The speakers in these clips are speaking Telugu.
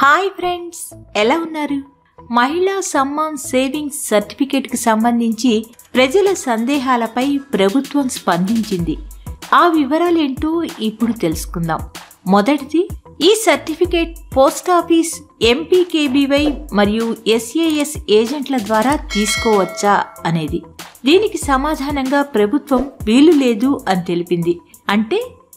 హాయ్ ఫ్రెండ్స్ ఎలా ఉన్నారు మహిళా సమ్మాన్ సేవింగ్స్ సర్టిఫికేట్కి సంబంధించి ప్రజల సందేహాలపై ప్రభుత్వం స్పందించింది ఆ వివరాలేంటో ఇప్పుడు తెలుసుకుందాం మొదటిది ఈ సర్టిఫికేట్ పోస్ట్ ఆఫీస్ ఎంపీకేబీవై మరియు ఎస్ఏఎస్ ఏజెంట్ల ద్వారా తీసుకోవచ్చా అనేది దీనికి సమాధానంగా ప్రభుత్వం వీలు లేదు అని తెలిపింది అంటే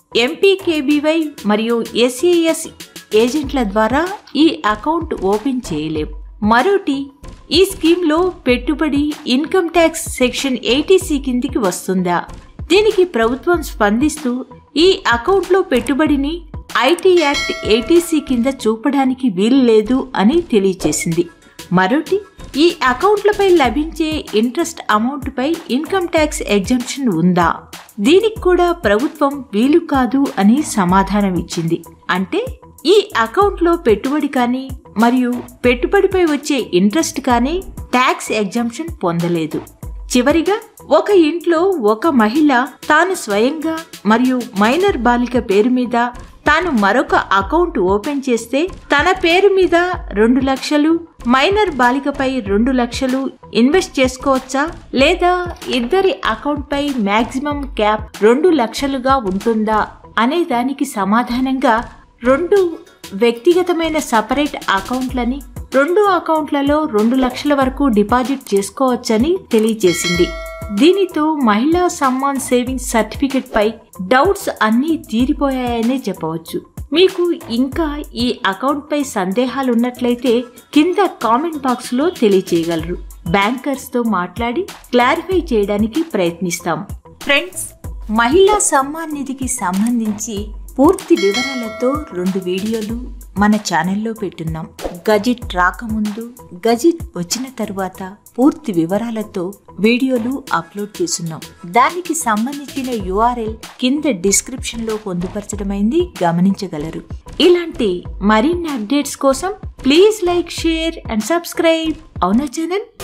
ఎంపీకేబీవై మరియు ఎస్ఏఎస్ ఏజెంట్ల ద్వారా ఈ అకౌంట్ ఓపెన్ చేయలేం మరోటి ఈ స్కీమ్లో పెట్టుబడి ఇన్కమ్ ట్యాక్స్ సెక్షన్ ఎయిటీసీ కిందికి వస్తుందా దీనికి ప్రభుత్వం స్పందిస్తూ ఈ అకౌంట్లో పెట్టుబడిని ఐటీ యాక్ట్ ఎయిటీసీ కింద చూపడానికి వీలు లేదు అని తెలియచేసింది మరోటి ఈ అకౌంట్లపై లభించే ఇంట్రెస్ట్ అమౌంట్పై ఇన్కమ్ ట్యాక్స్ ఎగ్జంప్షన్ ఉందా దీనికి కూడా ప్రభుత్వం వీలు కాదు అని సమాధానం ఇచ్చింది అంటే ఈ అకౌంట్లో పెట్టుబడి కానీ మరియు పెట్టుబడిపై వచ్చే ఇంట్రెస్ట్ కానీ ట్యాక్స్ ఎగ్జంప్షన్ పొందలేదు చివరిగా ఒక ఇంట్లో ఒక మహిళ తాను స్వయంగా మరియు మైనర్ బాలిక పేరు మీద తాను మరొక అకౌంట్ ఓపెన్ చేస్తే తన పేరు మీద రెండు లక్షలు మైనర్ బాలికపై రెండు లక్షలు ఇన్వెస్ట్ చేసుకోవచ్చా లేదా ఇద్దరి అకౌంట్పై మాక్సిమం క్యాప్ రెండు లక్షలుగా ఉంటుందా అనే దానికి సమాధానంగా రెండు వ్యక్తిగతమైన సపరేట్ అకౌంట్లని రెండు అకౌంట్లలో రెండు లక్షల వరకు డిపాజిట్ చేసుకోవచ్చని తెలియజేసింది దీనితో మహిళా సమ్మాన్ సేవింగ్స్ సర్టిఫికెట్ పై డౌట్స్ అన్నీ తీరిపోయాయనే చెప్పవచ్చు మీకు ఇంకా ఈ అకౌంట్ పై సందేహాలు ఉన్నట్లయితే కింద కామెంట్ బాక్స్ లో తెలియచేయగలరు బ్యాంకర్స్ తో మాట్లాడి క్లారిఫై చేయడానికి ప్రయత్నిస్తాం ఫ్రెండ్స్ మహిళా సమ్మాన్ నిధికి సంబంధించి పూర్తి వివరాలతో రెండు వీడియోలు మన ఛానల్లో పెట్టున్నాం గజిట్ రాకముందు గజిట్ వచ్చిన తరువాత పూర్తి వివరాలతో వీడియోలు అప్లోడ్ చేస్తున్నాం దానికి సంబంధించిన యుఆర్ఎల్ కింద డిస్క్రిప్షన్ లో పొందుపరచడమైంది గమనించగలరు ఇలాంటి మరిన్ని అప్డేట్స్ కోసం please like share and subscribe అవునా ఛానల్